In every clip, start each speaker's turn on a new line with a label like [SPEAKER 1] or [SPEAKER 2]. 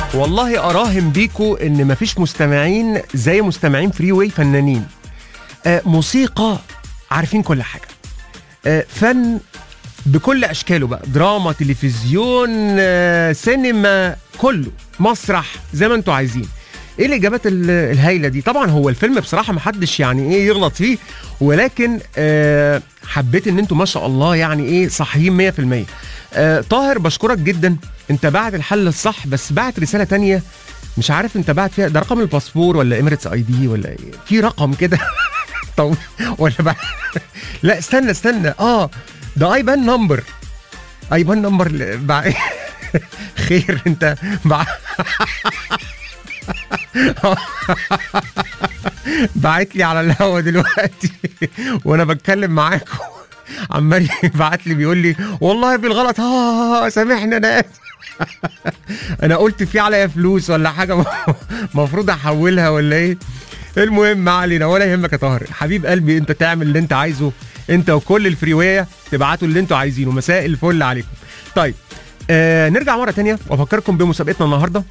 [SPEAKER 1] والله اراهن بيكو ان مفيش مستمعين زي مستمعين فري واي فنانين آه موسيقى عارفين كل حاجه آه فن بكل اشكاله بقى دراما تلفزيون آه سينما كله مسرح زي ما انتوا عايزين ايه الاجابات ال- الهايله دي طبعا هو الفيلم بصراحه محدش يعني ايه يغلط فيه ولكن آه حبيت ان انتوا ما شاء الله يعني ايه صحيين 100% آه طاهر بشكرك جدا انت بعت الحل الصح بس بعت رساله تانية مش عارف انت بعت فيها ده رقم الباسبور ولا اميريتس اي دي ولا ايه في رقم كده طويل ولا بقى لا استنى استنى اه ده ايبان نمبر ايبان نمبر ل- بع... خير انت بع... بعت لي على الهوا دلوقتي وانا بتكلم معاكم عمال يبعت لي بيقول لي والله بالغلط اه سامحني انا اسف انا قلت في عليا فلوس ولا حاجه المفروض احولها ولا ايه المهم ما علينا ولا يهمك يا طاهر حبيب قلبي انت تعمل اللي انت عايزه انت وكل الفريوية تبعتوا اللي انتوا عايزينه مساء الفل عليكم طيب آه نرجع مره تانية وافكركم بمسابقتنا النهارده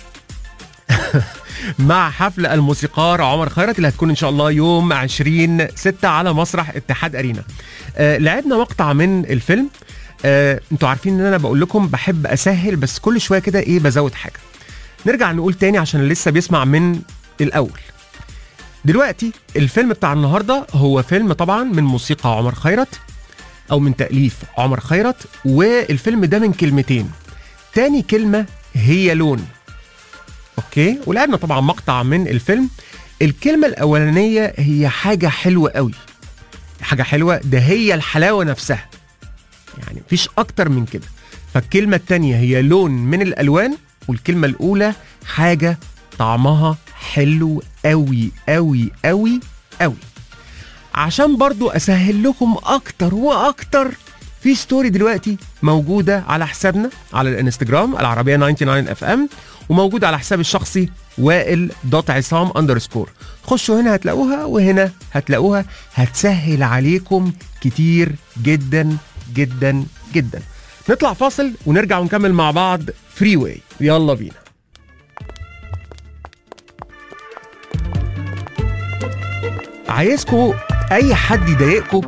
[SPEAKER 1] مع حفل الموسيقار عمر خيرت اللي هتكون ان شاء الله يوم 20 6 على مسرح اتحاد ارينا آه لعبنا مقطع من الفيلم آه انتوا عارفين ان انا بقول لكم بحب اسهل بس كل شويه كده ايه بزود حاجه نرجع نقول تاني عشان اللي لسه بيسمع من الاول دلوقتي الفيلم بتاع النهارده هو فيلم طبعا من موسيقى عمر خيرت او من تاليف عمر خيرت والفيلم ده من كلمتين تاني كلمه هي لون اوكي ولعبنا طبعا مقطع من الفيلم الكلمه الاولانيه هي حاجه حلوه قوي حاجه حلوه ده هي الحلاوه نفسها يعني مفيش اكتر من كده فالكلمه التانيه هي لون من الالوان والكلمه الاولى حاجه طعمها حلو قوي قوي قوي قوي عشان برضو اسهل لكم اكتر واكتر في ستوري دلوقتي موجوده على حسابنا على الانستجرام العربيه 99 اف ام وموجوده على حسابي الشخصي وائل دوت عصام اندرسكور خشوا هنا هتلاقوها وهنا هتلاقوها هتسهل عليكم كتير جدا جدا جدا نطلع فاصل ونرجع ونكمل مع بعض فري واي يلا بينا عايزكم اي حد يضايقكم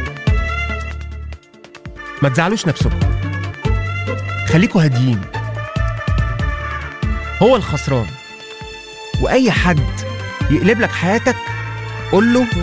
[SPEAKER 1] ما تزعلوش نفسكم خليكوا هاديين هو الخسران واي حد يقلب لك حياتك قول له